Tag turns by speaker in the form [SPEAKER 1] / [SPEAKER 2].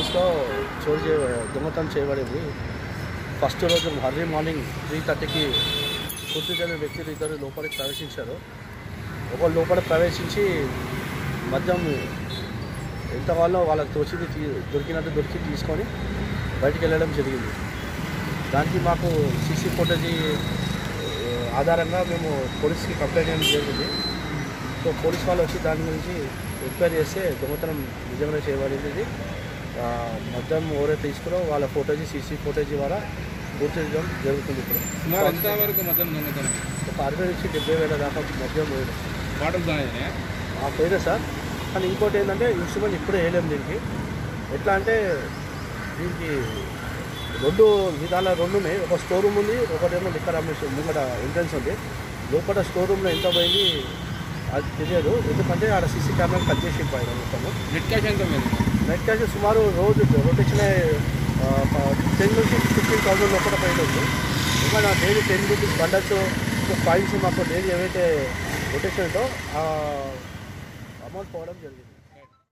[SPEAKER 1] ప్లేస్లో చోటు చే దొంగతనం చేయబడింది ఫస్ట్ రోజు అర్లీ మార్నింగ్ త్రీ థర్టీకి గుర్తు తెలియని వ్యక్తులు ఇద్దరు లోపలికి ప్రవేశించారు ఒకళ్ళు లోపల ప్రవేశించి మద్యం ఎంత వాళ్ళో వాళ్ళకి తోచింది తీ దొరికినట్టు దొరికి తీసుకొని బయటికి వెళ్ళడం జరిగింది దానికి మాకు సీసీ ఫుటేజ్ ఆధారంగా మేము పోలీస్కి కంప్లైంట్ చేయడం జరిగింది సో పోలీస్ వాళ్ళు వచ్చి దాని గురించి ఎంక్వైరీ చేస్తే దొంగతనం నిజంగానే చేయబడింది ఇది ఆ, మొత్తం ఎవరైతే తీసుకురో వాళ్ళ ఫోటోజీ సీసీ ఫోటోజీ ద్వారా గుర్తించడం జరుగుతుంది ఇప్పుడు
[SPEAKER 2] సుమారు ఎంత వరకు మద్యం దొంగతనం
[SPEAKER 1] ఒక అరవై నుంచి డెబ్బై వేల దాకా మద్యం పోయింది
[SPEAKER 2] బాటల్ దాని
[SPEAKER 1] ఆ పోయినా సార్ కానీ ఇంకోటి ఏంటంటే ఇన్స్ట్రుమెంట్ ఇప్పుడే వేయలేము దీనికి ఎట్లా అంటే దీనికి రెండు విధాల రెండు ఉన్నాయి ఒక స్టోర్ రూమ్ ఉంది ఒకటేమో లిక్కర్ అమ్మేసి ముంగట ఎంట్రన్స్ ఉంది లోపల స్టోర్ రూమ్లో ఎంత పోయింది అది తెలియదు ఎందుకంటే ఆడ సీసీ కెమెరా కట్ చేసి పోయాడు మొత్తము
[SPEAKER 2] నెట్ క్యాష్ ఎంత పోయింది
[SPEAKER 1] నెట్ క్యాష్ సుమారు రోజు రొటేషన్ టెన్ నుంచి ఫిఫ్టీన్ థౌసండ్ లోపల పోయింది ఇంకా నా daily ten rupees bundles coins మాకు డైలీ ఏవైతే రొటేషన్ ఉందో ఆ అమౌంట్ పోవడం జరిగింది